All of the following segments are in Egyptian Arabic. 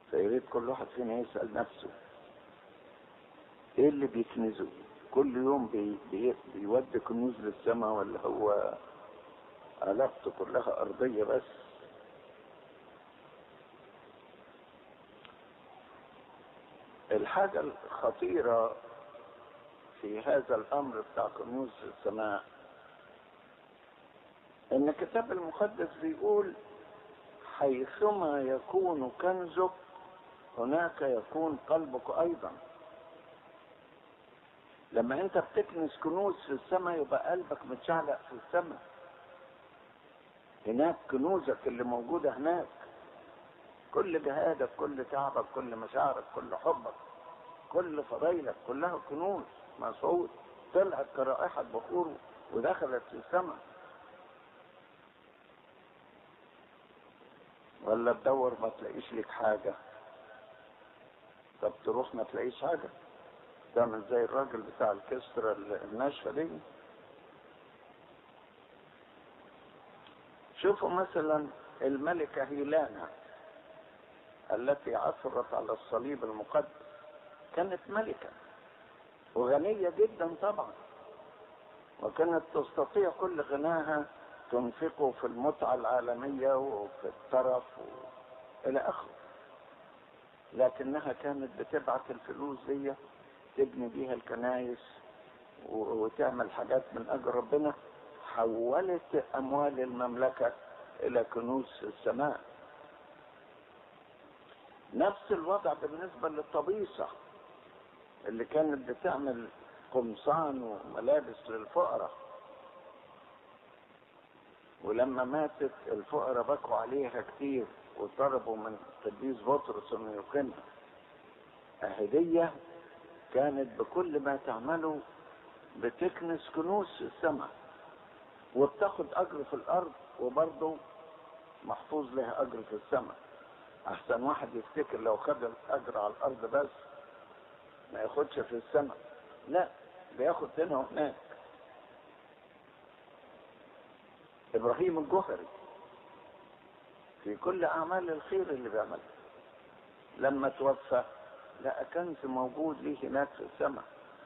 فياريت كل واحد فينا يسأل نفسه ايه اللي بيكنزه كل يوم بي بي بيودي كنوز للسماء ولا هو علاقته كلها أرضية بس الحاجة الخطيرة في هذا الأمر بتاع كنوز السماء إن الكتاب المقدس بيقول حيثما يكون كنزك هناك يكون قلبك أيضا لما أنت بتكنس كنوز في السماء يبقى قلبك متشعلق في السماء هناك كنوزك اللي موجودة هناك كل جهادك كل تعبك كل مشاعرك كل حبك كل فضيلك كلها كنوز مصعود طلعت كرائحة بخور ودخلت في السماء ولا تدور ما تلاقيش لك حاجة طب تروح ما تلاقيش حاجة تعمل زي الراجل بتاع الكسرة الناشفة دي شوفوا مثلا الملكة هيلانا التي عثرت على الصليب المقدس كانت ملكة وغنية جدا طبعا وكانت تستطيع كل غناها تنفقه في المتعة العالمية وفي الترف و... إلى آخره لكنها كانت بتبعت الفلوس دي تبني بيها الكنايس و... وتعمل حاجات من أجل ربنا حولت أموال المملكة إلى كنوز السماء نفس الوضع بالنسبة للطبيسة اللي كانت بتعمل قمصان وملابس للفقراء ولما ماتت الفقراء بكوا عليها كتير وطلبوا من قديس بطرس انه يقيمها هدية كانت بكل ما تعمله بتكنس كنوز السماء وبتاخد اجر في الارض وبرضه محفوظ لها اجر في السماء احسن واحد يفتكر لو خد الاجر على الارض بس ما ياخدش في السماء لا بياخد هنا وهناك ابراهيم الجوهري في كل اعمال الخير اللي بيعملها لما توفى لقى كنز موجود ليه هناك في السماء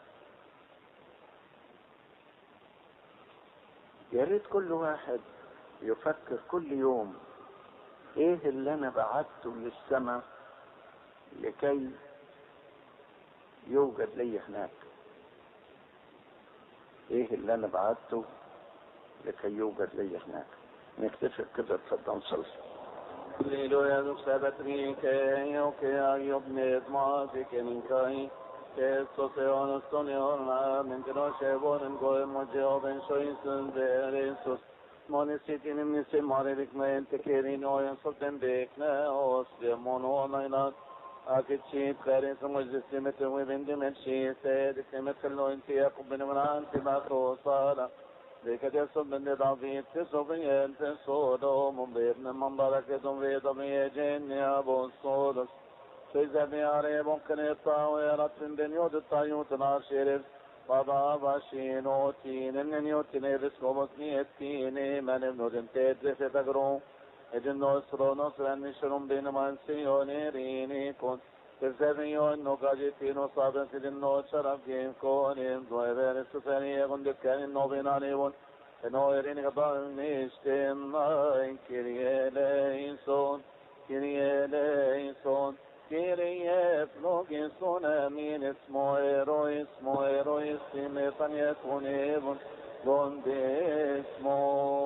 يا ريت كل واحد يفكر كل يوم ايه اللي انا بعته للسماء لكي يوجد لي هناك ايه اللي انا بعته لكي يوجد لي هناك نكتفي كده اتفضل صلي Halleluja, du säbetrik, och jag jobb med matik, min kaj. Kristus är han och stånd i hörna, men till oss är våren går mot jobben, så i stund det är Jesus. Måne sitt in i min simmare, lik mig inte kerin, och en sånt den bekne oss, det må nå mig natt. أكيد شيء خير ثم جسمت وبنت من شيء سيد كلمة خلو انت يقب من من انت ما توصالا لك تصب من ضعفي تصب انت صودو من بيبن من بركة ويد بيجين يا ابو الصودس فإذا بياري ممكن يطاوي رتن بن يود الطايوت ناشيرف بابا باشين وتين ان يوتين رسكو مكنيتيني من ابن دمتيت في تقرون ed il nostro nostro anniscerum bene mansione rini con per sevio no gagetino saben sid no charab gen con in due vere suferi con de kan no benani von e no erini gaban nisten in kirie leison kirie leison kirie flogin son amin ismo ero ismo ero isme fanyakun evon donde ismo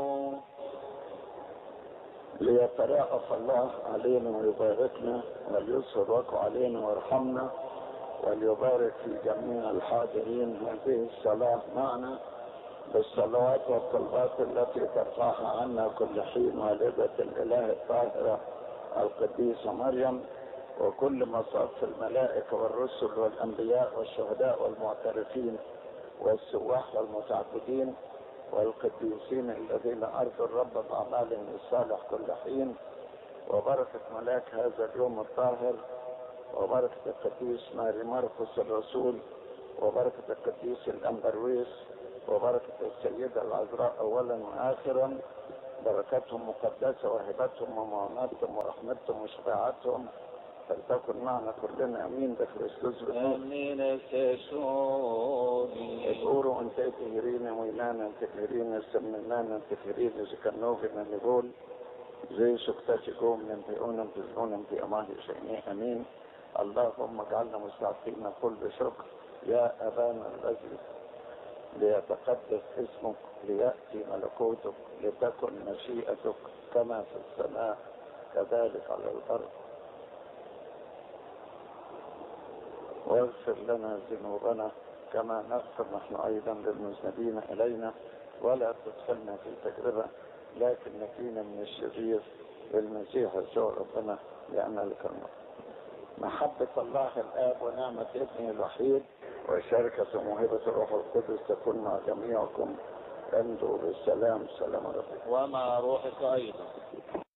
ليتراءف الله علينا ويباركنا وليسر وقع علينا ويرحمنا وليبارك في جميع الحاضرين هذه الصلاة معنا بالصلوات والطلبات التي ترفعها عنا كل حين والدة الإله الطاهرة القديسة مريم وكل مصاف الملائكة والرسل والأنبياء والشهداء والمعترفين والسواح والمتعبدين والقديسين الذين أرضوا الرب بأعمالهم الصالح كل حين وبركة ملاك هذا اليوم الطاهر وبركة القديس ماري مرقس الرسول وبركة القديس الأمبرويس وبركة السيدة العذراء أولا وآخرا بركتهم مقدسة وهبتهم ومعوناتهم ورحمتهم وشفاعتهم فلتكن معنا كلنا امين بكريستوس بالنور Emnine sesoni. الأورو أنت تهرين وينانا تهرين سمنانا تهرين زكنوفنا نقول زي سكتاتي قوم ننبئونا بزعونا بأماه شيئين أمين اللهم اجعلنا مستعفين كل بشكر يا أبانا الذي ليتقدس اسمك ليأتي ملكوتك لتكن مشيئتك كما في السماء كذلك على الأرض واغفر لنا ذنوبنا كما نغفر نحن أيضا للمذنبين إلينا ولا تدخلنا في تجربة لكن نجينا من الشرير بالمسيح يسوع ربنا لأن لك الملك محبة الله الآب ونعمة ابنه الوحيد وشركة موهبة الروح القدس تكون مع جميعكم امضوا بالسلام سلام ربكم ومع روحك أيضا